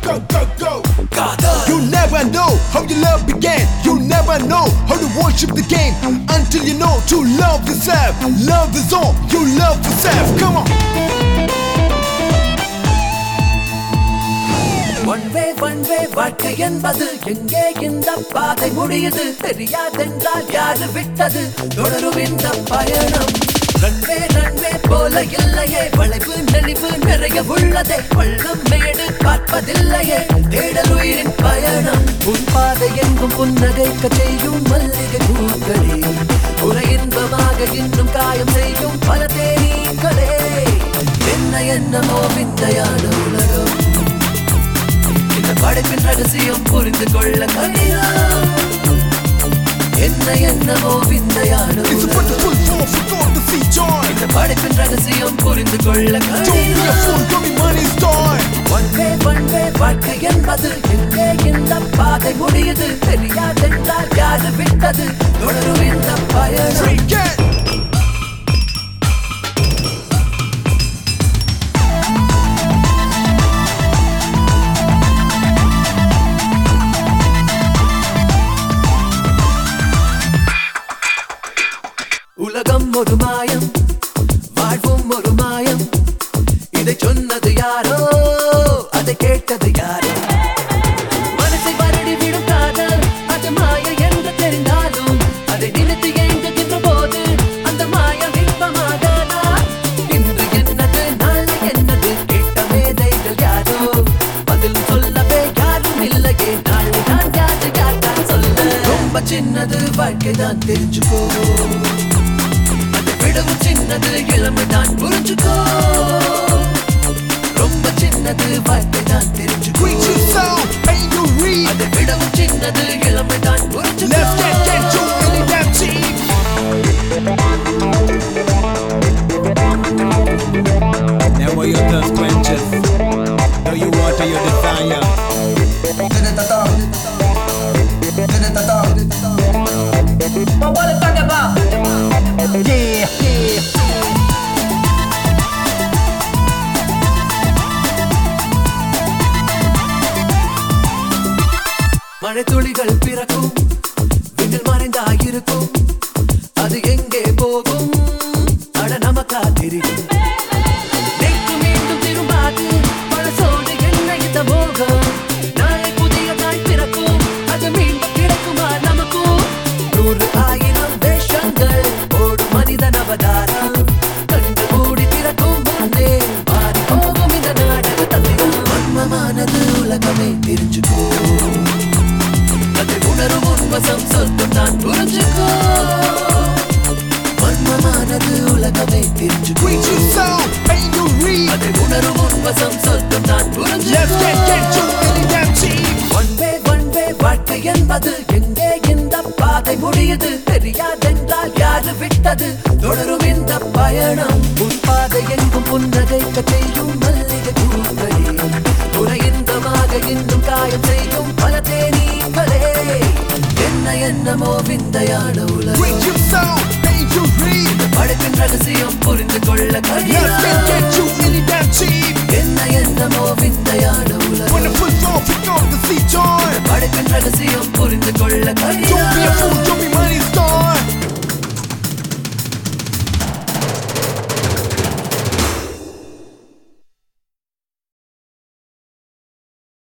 go, go, go. You never know how your love began. You never know how to worship the game until you know to love yourself. Love is all. You love yourself. Come on. One way one way வாழ்க்கை என்பது எங்கே இந்த பாதை முடியுது தெரியாதென்றால் யாரு விட்டது தொடரும் இந்த பயணம் ரன்வே ரன்வே போல இல்லையே வளைவு நெளிவு நிறைய உள்ளதே பள்ளம் மேடு பார்ப்பதில்லையே தேடல் உயிரின் பயணம் உன் பாதை எங்கும் புன்னகைக்க செய்யும் மல்லிகை பூக்களே உரை இன்பமாக இன்னும் காயம் செய்யும் பல தேனீக்களே என்ன என்னமோ விந்தையான உலகம் இந்த படைப்பின் ரகசியம் புரிந்து கொள்ள கடினம் என்ன என்னவோ விந்தையான It's a உலகம். wonderful force. We got to see joy. இந்த படைப்பின் ரகசியம் புரிந்து கொள்ள Don't be a கடினம் fool. Come on, money's time. ஒன்றே ஒன்றே வாழ்க்கை என்பது எங்கே இந்த பாதை முடியுது தெரியாதென்றால் யாரு விட்டது தொடரும் இந்த பயணம் Freak it. உலகம் ஒரு மாயம் வாழ்வும் ஒரு மாயம் இதை சொன்னது யாரோ அதை கேட்டது யாரோ மனசை வருடி விடும் காதல் அது மாய என்று தெரிந்தாலும் அதை நினைத்து எங்குகின்ற போது அந்த மாயம் இன்பமாகாதா இன்று என்னது நாளை என்னது கேட்ட மேதைகள் யாரோ பதில் சொல்லவே யாரும் இல்லையே நாளை நான் யாரு யார்தான் சொல்ல ரொம்ப சின்னது வாழ்க்கை தான் தெரிஞ்சுக்கோ அதை விடவும் சின்னது இளமை தான் புரிஞ்சுக்கோ ரொம்ப சின்னது வாழ்க்கை தான் தெரிஞ்சுக்கோ Reach yourself and you read. அதை விடவும் சின்னது இளமை தான் புரிஞ்சுக்கோ Let's get get to any damn team. Never your thirst quenches. Though you water your desire. Yeah, yeah. மழை துளிகள் பிறக்கும் விண்ணில் மறைந்தாயிருக்கும் அது எங்கே போகும் அட நமக்கா தெரியும் நேற்று மீண்டும் திரும்பாது பழசோடு என்ன இந்த மோகம் நாளை புதியதாய் பிறக்கும் அது மீண்டும் கிடைக்குமா நமக்கும் நூறு ஆயிரம் வேஷங்கள் ஓடும் மனிதன் அவதாரம் கண்டு மூடி திறக்கும் முன்னே மாறி போகும் இந்த நாடக தந்திரம் மர்மமானது உலகமே தெரிஞ்சுக்கோ அதை உணரும் உன்வசம் சொல்லும் நான் புரிஞ்சுக்கோ மர்மமானது உலகமே தெரிஞ்சுக்கோ Reach yourself and you read. அதை உணரும் உன்வசம் சொல்லும் நான் Let's get get to புரிஞ்சுக்கோ any damn team. ஒன்பே ஒன்பே வாழ்க்கை என்பது எங்கே இந்த பாதை முடியுது தெரியாதென்றால் யாரு விட்டது தொடரும் இந்த பயணம் உன் பாதை எங்கும் புன்னகைக்க செய்யும் மல்லிகை பூக்களே உரை இன்பமாக இன்னும் காயம் செய்யும் பல தேனீக்களே என்ன என்னமோ விந்தையான உலகம் Reach yourself and you read. படைப்பின் ரகசியம் புரிந்து கொள்ள Let's get கடினம் get to any damn team. என்ன என்னமோ விந்தையான